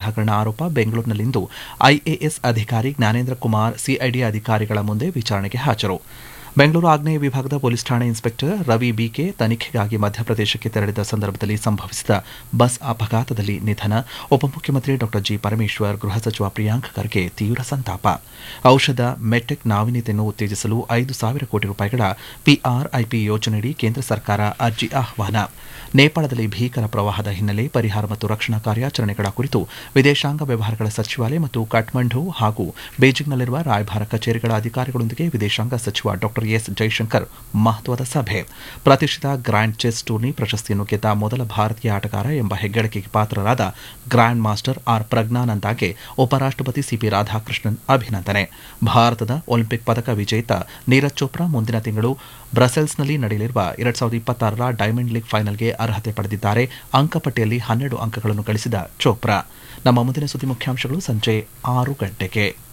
ಹಗರಣ ಆರೋಪ ಬೆಂಗಳೂರಿನಲ್ಲಿಂದು ಐಎಎಸ್ ಅಧಿಕಾರಿ ಜ್ಞಾನೇಂದ್ರ ಕುಮಾರ್ ಸಿಐಡಿ ಅಧಿಕಾರಿಗಳ ಮುಂದೆ ವಿಚಾರಣೆಗೆ ಹಾಜರು ಬೆಂಗಳೂರು ಆಗ್ನೇಯ ವಿಭಾಗದ ಪೊಲೀಸ್ ಠಾಣೆ ಇನ್ಸ್ಪೆಕ್ಟರ್ ರವಿ ಬಿಕೆ ತನಿಖೆಗಾಗಿ ಮಧ್ಯಪ್ರದೇಶಕ್ಕೆ ತೆರಳಿದ ಸಂದರ್ಭದಲ್ಲಿ ಸಂಭವಿಸಿದ ಬಸ್ ಅಪಘಾತದಲ್ಲಿ ನಿಧನ ಉಪಮುಖ್ಯಮಂತ್ರಿ ಡಾ ಜಿ ಪರಮೇಶ್ವರ್ ಗೃಹ ಸಚಿವ ಪ್ರಿಯಾಂಕ್ ಖರ್ಗೆ ತೀವ್ರ ಸಂತಾಪ ಔಷಧ ಮೆಟೆಕ್ ನಾವೀನ್ಯತೆಯನ್ನು ಉತ್ತೇಜಿಸಲು ಐದು ಸಾವಿರ ಕೋಟಿ ರೂಪಾಯಿಗಳ ಪಿಆರ್ಐಪಿ ಯೋಜನೆಯಡಿ ಕೇಂದ್ರ ಸರ್ಕಾರ ಅರ್ಜಿ ಆಹ್ವಾನ ನೇಪಾಳದಲ್ಲಿ ಭೀಕರ ಪ್ರವಾಹದ ಹಿನ್ನೆಲೆ ಪರಿಹಾರ ಮತ್ತು ರಕ್ಷಣಾ ಕಾರ್ಯಾಚರಣೆಗಳ ಕುರಿತು ವಿದೇಶಾಂಗ ವ್ಯವಹಾರಗಳ ಸಚಿವಾಲಯ ಮತ್ತು ಕಠ್ಮಂಡು ಹಾಗೂ ಬೀಜಿಂಗ್ನಲ್ಲಿರುವ ರಾಯಭಾರ ಕಚೇರಿಗಳ ಅಧಿಕಾರಿಗಳೊಂದಿಗೆ ವಿದೇಶಾಂಗ ಸಚಿವ ಡಾ ಎಸ್ ಜೈಶಂಕರ್ ಮಹತ್ವದ ಸಭೆ ಪ್ರತಿಷ್ಠಿತ ಗ್ರ್ಯಾಂಡ್ ಚೆಸ್ ಟೂರ್ನಿ ಪ್ರಶಸ್ತಿಯನ್ನು ಗೆದ್ದ ಮೊದಲ ಭಾರತೀಯ ಆಟಗಾರ ಎಂಬ ಹೆಗ್ಗಳಿಕೆಗೆ ಪಾತ್ರರಾದ ಗ್ರ್ಯಾಂಡ್ ಮಾಸ್ಟರ್ ಆರ್ ಪ್ರಜ್ಞಾನಂದಾಗೆ ಉಪರಾಷ್ಟಪತಿ ಸಿಪಿ ರಾಧಾಕೃಷ್ಣನ್ ಅಭಿನಂದನೆ ಭಾರತದ ಒಲಿಂಪಿಕ್ ಪದಕ ವಿಜೇತ ನೀರಜ್ ಚೋಪ್ರಾ ಮುಂದಿನ ತಿಂಗಳು ಬ್ರಸೆಲ್ಸ್ನಲ್ಲಿ ನಡೆಯಲಿರುವ ಎರಡ್ ಸಾವಿರದ ಇಪ್ಪತ್ತಾರರ ಡೈಮಂಡ್ ಲೀಗ್ ಫೈನಲ್ಗೆ ಅರ್ಹತೆ ಪಡೆದಿದ್ದಾರೆ ಅಂಕಪಟ್ಟಿಯಲ್ಲಿ ಹನ್ನೆರಡು ಅಂಕಗಳನ್ನು ಗಳಿಸಿದ ಚೋಪ್ರಾ ನಮ್ಮ ಮುಂದಿನ ಸುದ್ದಿ ಮುಖ್ಯಾಂಶಗಳು ಸಂಜೆ ಆರು ಗಂಟೆಗೆ